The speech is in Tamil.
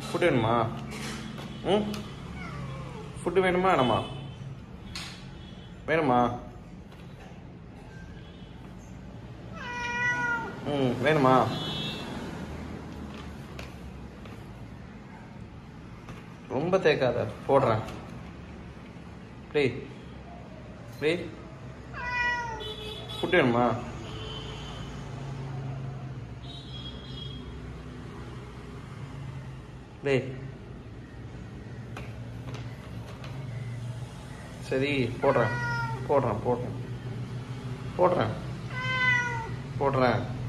ஃபுட்டு வேணுமா ம் ஃபுட்டு வேணுமா வேணாமா வேணுமா ம் வேணுமா ரொம்ப தேக்காத போடுறேன் ப்ளீ ப்ளீ ஃபுட்டு வேணுமா டேய் சரி போடுறேன் போடுறேன் போடுறேன் போடுறேன் போடுறேன்